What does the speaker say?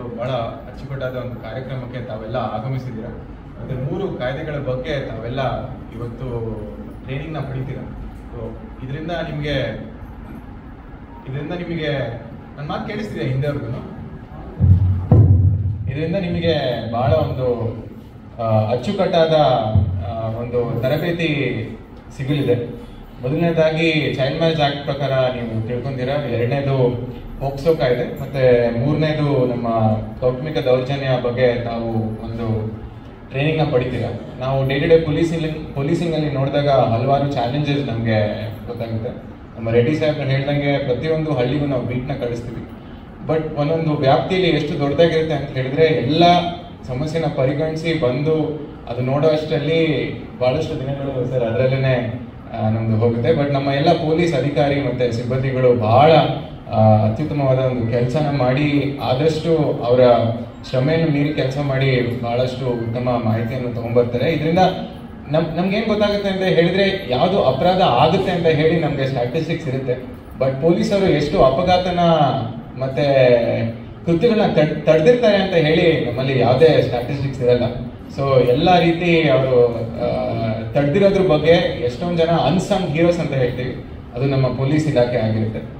ಬಹಳ ಅಚ್ಚುಕಟ್ಟಾದ ಒಂದು ಕಾರ್ಯಕ್ರಮಕ್ಕೆ ತಾವೆಲ್ಲ ಆಗಮಿಸಿದ್ದೀರಾ ಮತ್ತೆ ಮೂರು ಕಾಯ್ದೆಗಳ ಬಗ್ಗೆ ತಾವೆಲ್ಲ ಇವತ್ತು ಟ್ರೈನಿಂಗ್ನ ಪಡಿತೀರಾ ಸೊ ಇದರಿಂದ ನಿಮಗೆ ಇದರಿಂದ ನಿಮಗೆ ನನ್ನ ಮಾತು ಕೇಳಿಸ್ತಿದೆ ಹಿಂದೆವರೆಗೂ ಇದರಿಂದ ನಿಮಗೆ ಬಹಳ ಒಂದು ಆ, ಅಚ್ಚುಕಟ್ಟಾದ ಆ, ಒಂದು ತರಬೇತಿ ಸಿಗಲಿದೆ ಮೊದಲನೇದಾಗಿ ಚೈಲ್ಡ್ ಮ್ಯಾರೇಜ್ ಆಕ್ಟ್ ಪ್ರಕಾರ ನೀವು ತಿಳ್ಕೊಂತೀರಾ ಎರಡನೇದು ಪೋಕ್ಸೋ ಕಾಯ್ದೆ ಮತ್ತೆ ಮೂರನೇದು ನಮ್ಮ ಕೌಟುಂಬಿಕ ದೌರ್ಜನ್ಯ ಬಗ್ಗೆ ತಾವು ಒಂದು ಟ್ರೈನಿಂಗ್ನ ಪಡಿತೀರಾ ನಾವು ಡೇ ಟು ಡೇ ಪೊಲೀಸಿಂಗ್ ಪೊಲೀಸಿಂಗಲ್ಲಿ ನೋಡಿದಾಗ ಹಲವಾರು ಚಾಲೆಂಜಸ್ ನಮಗೆ ಗೊತ್ತಾಗುತ್ತೆ ನಮ್ಮ ರೆಡ್ಡಿ ಸಾಹೇಬ್ರು ಹೇಳ್ದಂಗೆ ಪ್ರತಿಯೊಂದು ಹಳ್ಳಿಗೂ ನಾವು ಬೀಟ್ನ ಕಳಿಸ್ತೀವಿ ಬಟ್ ಒಂದೊಂದು ವ್ಯಾಪ್ತಿಯಲ್ಲಿ ಎಷ್ಟು ದೊಡ್ಡದಾಗಿರುತ್ತೆ ಅಂತ ಹೇಳಿದ್ರೆ ಎಲ್ಲ ಸಮಸ್ಯೆನ ಪರಿಗಣಿಸಿ ಬಂದು ಅದು ನೋಡೋ ಅಷ್ಟರಲ್ಲಿ ಬಹಳಷ್ಟು ದಿನಗಳು ಸರ್ ಅದರಲ್ಲೇ ನಮ್ದು ಹೋಗುತ್ತೆ ಬಟ್ ನಮ್ಮ ಎಲ್ಲ ಪೊಲೀಸ್ ಅಧಿಕಾರಿ ಮತ್ತೆ ಸಿಬ್ಬಂದಿಗಳು ಬಹಳ ಆ, ಅತ್ಯುತ್ತಮವಾದ ಒಂದು ಕೆಲಸನ ಮಾಡಿ ಆದಷ್ಟು ಅವರ ಶ್ರಮೆಯನ್ನು ಮೀರಿ ಕೆಲಸ ಮಾಡಿ ಬಹಳಷ್ಟು ಉತ್ತಮ ಮಾಹಿತಿಯನ್ನು ತಗೊಂಡ್ಬರ್ತಾರೆ ಇದರಿಂದ ನಮ್ ನಮ್ಗೆ ಏನ್ ಗೊತ್ತಾಗುತ್ತೆ ಅಂತ ಹೇಳಿದ್ರೆ ಯಾವುದು ಅಪರಾಧ ಆಗುತ್ತೆ ಅಂತ ಹೇಳಿ ನಮ್ಗೆ ಸ್ಟ್ಯಾಟಿಸ್ಟಿಕ್ಸ್ ಇರುತ್ತೆ ಬಟ್ ಪೊಲೀಸರು ಎಷ್ಟು ಅಪಘಾತನ ಮತ್ತೆ ಕೃತ್ಯಗಳನ್ನ ತಡ್ ತಡೆದಿರ್ತಾರೆ ಅಂತ ಹೇಳಿ ನಮ್ಮಲ್ಲಿ ಯಾವುದೇ ಸ್ಟ್ಯಾಟಿಸ್ಟಿಕ್ಸ್ ಇರಲ್ಲ ಸೊ ಎಲ್ಲ ರೀತಿ ಅವರು ತಡೆದಿರೋದ್ರ ಬಗ್ಗೆ ಎಷ್ಟೊಂದು ಜನ ಅನ್ಸಂಗ್ ಹೀರೋಸ್ ಅಂತ ಹೇಳ್ತೀವಿ ಅದು ನಮ್ಮ ಪೊಲೀಸ್ ಇಲಾಖೆ ಆಗಿರುತ್ತೆ